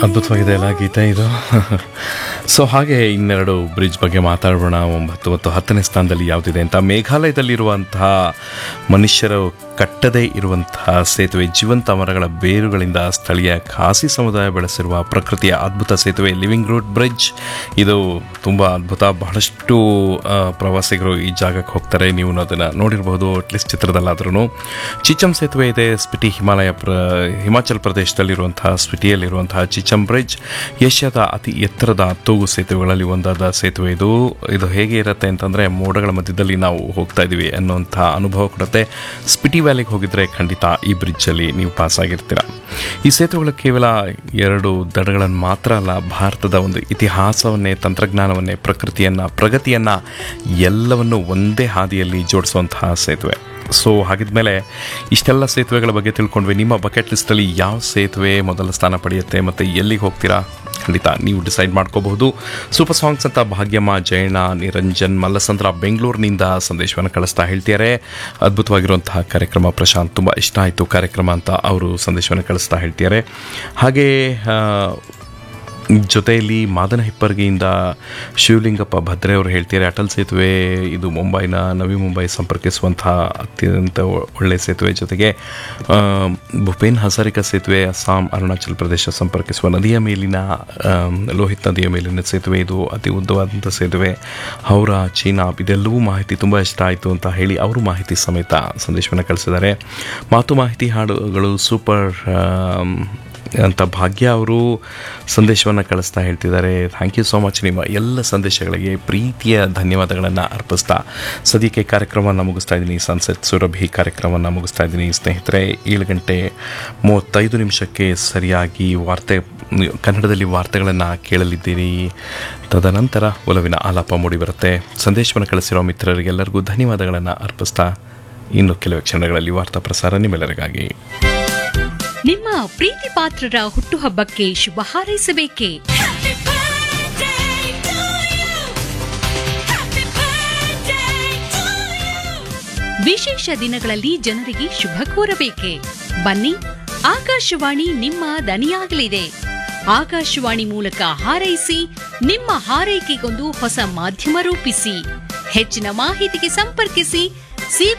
ಅದ್ಭುತವಾಗಿದೆ ಅಲ್ಲ ಗೀತೆ ಇದು ಸೊ ಹಾಗೆ ಇನ್ನೆರಡು ಬ್ರಿಡ್ಜ್ ಬಗ್ಗೆ ಮಾತಾಡೋಣ ಒಂಬತ್ತು ಮತ್ತು ಹತ್ತನೇ ಸ್ಥಾನದಲ್ಲಿ ಯಾವುದಿದೆ ಅಂತ ಮೇಘಾಲಯದಲ್ಲಿರುವಂತಹ ಮನುಷ್ಯರು ಕಟ್ಟದೇ ಇರುವಂತಹ ಸೇತುವೆ ಜೀವಂತ ಮರಗಳ ಬೇರುಗಳಿಂದ ಸ್ಥಳೀಯ ಖಾಸಿ ಸಮುದಾಯ ಬೆಳೆಸಿರುವ ಪ್ರಕೃತಿಯ ಅದ್ಭುತ ಸೇತುವೆ ಲಿವಿಂಗ್ ರೂಟ್ ಬ್ರಿಡ್ಜ್ ಇದು ತುಂಬ ಅದ್ಭುತ ಬಹಳಷ್ಟು ಆ, ಪ್ರವಾಸಿಗರು ಈ ಜಾಗಕ್ಕೆ ಹೋಗ್ತಾರೆ ನೀವು ಅದನ್ನು ನೋಡಿರ್ಬೋದು ಅಟ್ಲೀಸ್ಟ್ ಚಿತ್ರದಲ್ಲಾದ್ರೂ ಚಿಚಮ್ ಸೇತುವೆ ಇದೆ ಸ್ಪಿಟಿ ಹಿಮಾಲಯ ಪ್ರ ಹಿಮಾಚಲ್ ಪ್ರದೇಶದಲ್ಲಿರುವಂತಹ ಸ್ಪಿಟಿಯಲ್ಲಿರುವಂತಹ ಚಿಚಮ್ ಬ್ರಿಡ್ಜ್ ಏಷ್ಯಾದ ಅತಿ ಎತ್ತರದ ತೂಗು ಸೇತುವೆಗಳಲ್ಲಿ ಒಂದಾದ ಸೇತುವೆ ಇದು ಇದು ಹೇಗೆ ಇರುತ್ತೆ ಅಂತಂದರೆ ಮೋಡಗಳ ಮಧ್ಯದಲ್ಲಿ ನಾವು ಹೋಗ್ತಾ ಇದ್ದೀವಿ ಅನ್ನುವಂಥ ಅನುಭವ ಕೊಡುತ್ತೆ ಸ್ಪಿಟಿ ವ್ಯಾಲಿಗೆ ಹೋಗಿದ್ರೆ ಖಂಡಿತ ಈ ಬ್ರಿಡ್ಜಲ್ಲಿ ನೀವು ಪಾಸ್ ಆಗಿರ್ತೀರ ಈ ಸೇತುವೆಗಳು ಕೇವಲ ಎರಡು ದಡಗಳನ್ನು ಮಾತ್ರ ಅಲ್ಲ ಭಾರತದ ಒಂದು ಇತಿಹಾಸವನ್ನೇ ತಂತ್ರಜ್ಞಾನವನ್ನೇ ಪ್ರಕೃತಿಯನ್ನು ಪ್ರಗತಿಯನ್ನು ಎಲ್ಲವನ್ನು ಒಂದೇ ಹಾದಿಯಲ್ಲಿ ಜೋಡಿಸುವಂತಹ ಸೇತುವೆ ಸೊ ಹಾಗಿದ್ಮೇಲೆ ಇಷ್ಟೆಲ್ಲ ಸೇತುವೆಗಳ ಬಗ್ಗೆ ತಿಳ್ಕೊಂಡ್ವಿ ನಿಮ್ಮ ಬಕೆಟ್ ಲಿಸ್ಟಲ್ಲಿ ಯಾವ ಸೇತುವೆ ಮೊದಲ ಸ್ಥಾನ ಪಡೆಯುತ್ತೆ ಮತ್ತು ಎಲ್ಲಿಗೆ ಹೋಗ್ತೀರಾ ಖಂಡಿತ ನೀವು ಡಿಸೈಡ್ ಮಾಡ್ಕೋಬಹುದು ಸೂಪರ್ ಸಾಂಗ್ಸ್ ಅಂತ ಭಾಗ್ಯಮ್ಮ ಜಯಣ್ಣ ನಿರಂಜನ್ ಮಲ್ಲಸಂದ್ರ ಬೆಂಗಳೂರಿನಿಂದ ಸಂದೇಶವನ್ನು ಕಳಿಸ್ತಾ ಹೇಳ್ತಿದ್ದಾರೆ ಅದ್ಭುತವಾಗಿರುವಂತಹ ಕಾರ್ಯಕ್ರಮ ಪ್ರಶಾಂತ್ ತುಂಬ ಇಷ್ಟ ಆಯಿತು ಕಾರ್ಯಕ್ರಮ ಅಂತ ಅವರು ಸಂದೇಶವನ್ನು ಕಳಿಸ್ತಾ ಹೇಳ್ತಿದ್ದಾರೆ ಹಾಗೆ ಆ, ಜೊತೆಯಲ್ಲಿ ಮಾದನ ಹಿಪ್ಪರ್ಗಿಯಿಂದ ಶಿವಲಿಂಗಪ್ಪ ಭದ್ರೆ ಅವರು ಹೇಳ್ತಾರೆ ಅಟಲ್ ಸೇತುವೆ ಇದು ಮುಂಬೈನ ನವಿ ಮುಂಬೈ ಸಂಪರ್ಕಿಸುವಂತಹ ಅತ್ಯಂತ ಒ- ಒಳ್ಳೆಯ ಸೇತುವೆ ಜೊತೆಗೆ ಆ, ಭೂಪೇನ್ ಹಜಾರಿಕಾ ಸೇತುವೆ ಅಸ್ಸಾಂ ಅರುಣಾಚಲ್ ಪ್ರದೇಶ ಸಂಪರ್ಕಿಸುವ ನದಿಯ ಮೇಲಿನ ಆ, ಲೋಹಿತ್ ನದಿಯ ಮೇಲಿನ ಸೇತುವೆ ಇದು ಅತಿ ಉದ್ದವಾದಂಥ ಸೇತುವೆ ಹೌರಾ ಚೀನಾ ಇದೆಲ್ಲವೂ ಮಾಹಿತಿ ತುಂಬ ಇಷ್ಟ ಆಯಿತು ಅಂತ ಹೇಳಿ ಅವರು ಮಾಹಿತಿ ಸಮೇತ ಸಂದೇಶವನ್ನು ಕಳಿಸಿದ್ದಾರೆ ಮಾತು ಮಾಹಿತಿ ಹಾಡುಗಳು ಸೂಪರ್ ಆಮ್, ಅಂತ ಭಾಗ್ಯ ಅವರು ಸಂದೇಶವನ್ನು ಕಳಿಸ್ತಾ ಹೇಳ್ತಿದ್ದಾರೆ ಥ್ಯಾಂಕ್ ಯು ಸೋ ಮಚ್ ನಿಮ್ಮ ಎಲ್ಲ ಸಂದೇಶಗಳಿಗೆ ಪ್ರೀತಿಯ ಧನ್ಯವಾದಗಳನ್ನು ಅರ್ಪಿಸ್ತಾ ಸದ್ಯಕ್ಕೆ ಕಾರ್ಯಕ್ರಮವನ್ನು ಮುಗಿಸ್ತಾ ಇದ್ದೀನಿ ಸನ್ಸೆಟ್ ಸುರಭಿ ಕಾರ್ಯಕ್ರಮವನ್ನು ಮುಗಿಸ್ತಾ ಇದ್ದೀನಿ ಸ್ನೇಹಿತರೆ ಏಳು ಗಂಟೆ ಮೂವತ್ತೈದು ನಿಮಿಷಕ್ಕೆ ಸರಿಯಾಗಿ ವಾರ್ತೆ ಕನ್ನಡದಲ್ಲಿ ವಾರ್ತೆಗಳನ್ನು ಕೇಳಲಿದ್ದೀರಿ ತದನಂತರ ಒಲವಿನ ಆಲಾಪ ಮೂಡಿಬರುತ್ತೆ ಸಂದೇಶವನ್ನು ಕಳಿಸಿರೋ ಮಿತ್ರರಿಗೆಲ್ಲರಿಗೂ ಧನ್ಯವಾದಗಳನ್ನು ಅರ್ಪಿಸ್ತಾ ಇನ್ನು ಕೆಲವು ಕ್ಷಣಗಳಲ್ಲಿ ವಾರ್ತಾ ಪ್ರಸಾರ ನಿಮ್ಮೆಲ್ಲರಿಗಾಗಿ ನಿಮ್ಮ ಪ್ರೀತಿ ಪಾತ್ರರ ಹುಟ್ಟುಹಬ್ಬಕ್ಕೆ ಶುಭ ಹಾರೈಸಬೇಕೇ ವಿಶೇಷ ದಿನಗಳಲ್ಲಿ ಜನರಿಗೆ ಶುಭ ಕೋರಬೇಕೆ ಬನ್ನಿ ಆಕಾಶವಾಣಿ ನಿಮ್ಮ ದನಿಯಾಗಲಿದೆ ಆಕಾಶವಾಣಿ ಮೂಲಕ ಹಾರೈಸಿ ನಿಮ್ಮ ಹಾರೈಕೆಗೊಂದು ಹೊಸ ಮಾಧ್ಯಮ ರೂಪಿಸಿ ಹೆಚ್ಚಿನ ಮಾಹಿತಿಗೆ ಸಂಪರ್ಕಿಸಿ ಸಿ